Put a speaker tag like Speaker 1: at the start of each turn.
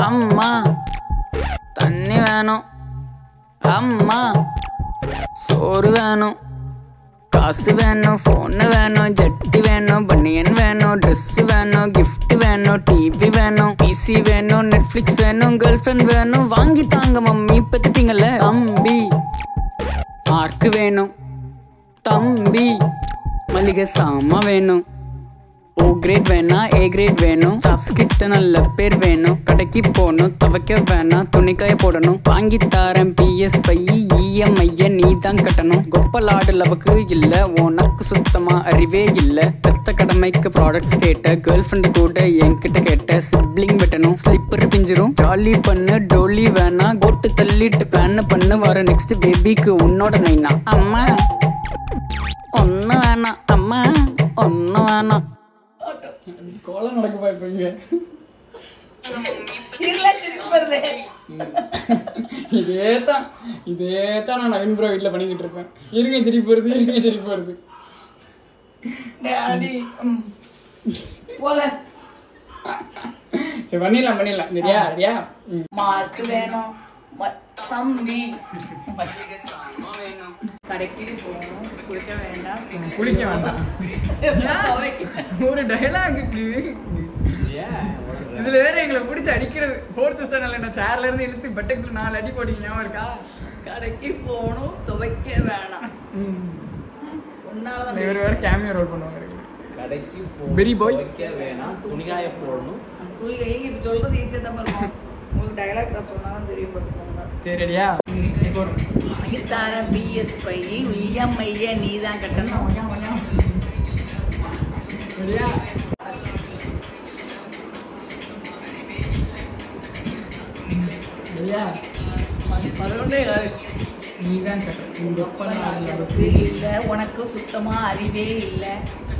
Speaker 1: அம்மா தண்ணி வேணும் அம்மா சோறு வேணும் காசு வேணும் ஃபோனு வேணும் ஜட்டி வேணும் பனியன் வேணும் ட்ரெஸ் வேணும் gift வேணும் டிவி வேணும் பிசி வேணும் நெட்ஃப்ளிக்ஸ் வேணும் கேர்ள் ஃப்ரெண்ட் வேணும் வாங்கி தாங்க மம்மி பத்துட்டீங்கல்ல தம்பி மார்க் வேணும் தம்பி மளிகை சாமா வேணும் ஓ கிரேட் வேணா ஏ கிரேட் வேணும் ஸ்டாஃப்ஸ் கிட்ட நல்ல பேர் வேணும் கடைக்கு போகணும் துவைக்க வேணாம் துணிக்காய போடணும் வாங்கி தாரேன் பிஎஸ் பை இஎம்ஐய நீ தான் கட்டணும் கொப்பலாடு லவக்கு இல்ல உனக்கு சுத்தமா அறிவே இல்ல பெத்த கடமைக்கு ப்ராடக்ட்ஸ் கேட்ட கேர்ள் ஃப்ரெண்டு கூட என்கிட்ட கேட்ட சிப்ளிங் வெட்டணும் ஸ்லிப்பர் பிஞ்சிரும் ஜாலி பண்ணு டோலி வேணா கோட்டு தள்ளிட்டு பிளான் பண்ணு வர நெக்ஸ்ட் பேபிக்கு உன்னோட நைனா அம்மா ஒன்று வேணாம் அம்மா ஒன்று வேணாம்
Speaker 2: கோலம் நடக்க பாய்ப்பீங்க இதே தான் இதே தான் நான் நவீன் ப்ரோ வீட்டில் பண்ணிக்கிட்டு இருப்பேன் இருங்க சிரிப்பு வருது இருங்க சிரிப்பு வருது
Speaker 3: டாடி ம். போல
Speaker 2: சரி பண்ணிடலாம் பண்ணிடலாம் சரியா ரெடியா ம்
Speaker 3: மார்க் வேணும் ம- தம்பி மல்லிகை சாமான் வேணும் கடைக்கு போகணும் குளிக்க வேண்டாம்
Speaker 2: குளிக்க வேண்டாம் ஒரு டைலாகுக்கு இதுல வேற எங்களை பிடிச்சி அடிக்கிறது ஃபோர்த் ஸ்டாண்டர்ட்ல என்ன சேர்ல இருந்து இழுத்து பட்டத்துல நாலு அடி போட்டீங்க ஞாபகம் இருக்கா
Speaker 3: கடைக்கு போகணும் துவைக்க வேணாம் உன்னாலதான்
Speaker 2: இவர் வேற கேமியோ ரோல் பண்ணுவாங்க
Speaker 4: கடைக்கு
Speaker 2: Very boy.
Speaker 4: வைக்க வேணாம் துணிகாய போடணும்
Speaker 3: துணி கைங்க இப்ப சொல்றது ஈஸியா தான் இருக்கும் உங்களுக்கு டயலாக் நான் சொன்னாதான் தெரியும் பார்த்துக்கோங்க
Speaker 2: சரி ரெடியா
Speaker 3: வாங்கித்தார பிஎஸ் பை இஎம்ஐய நீ தான் கட்டணும்
Speaker 2: ரெடியா ரெடியா
Speaker 3: பதினொன்றே
Speaker 2: நீ தான் கட்டணும் உங்க அப்பா தான்
Speaker 3: உனக்கு இல்ல உனக்கு சுத்தமா அறிவே இல்ல